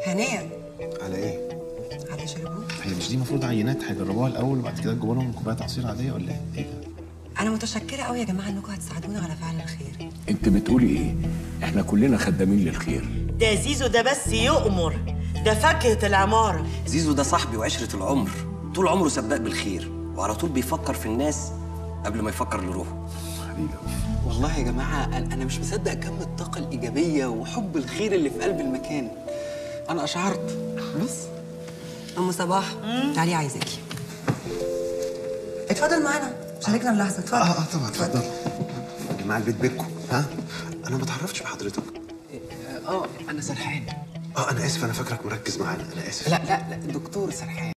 هنيا على ايه؟ على شربوه هي مش دي المفروض عينات هيجربوها الاول وبعد كده تجيبوا لهم كوبايه عصير عاديه ولا ايه؟ ايه ده؟ انا متشكره قوي يا جماعه انكم هتساعدونا على فعل الخير انت بتقولي ايه احنا كلنا خدامين للخير ده زيزو ده بس يؤمر ده فاكهة العمارة زيزو ده صاحبي وعشرة العمر طول عمره سباق بالخير وعلى طول بيفكر في الناس قبل ما يفكر لروحه حبيبي والله يا جماعة أنا أنا مش مصدق كم الطاقة الإيجابية وحب الخير اللي في قلب المكان أنا أشعرت بس ام صباح تعالي عايزاكي اتفضل معانا شاركنا اللحظه اتفضل اه اه طبعا اتفضل يا جماعه البيت بيتكم ها؟ انا ما اتعرفتش بحضرتك آه أنا سرحان اه انا اسف انا فاكرك مركز معانا انا اسف لا لا لا الدكتور سرحان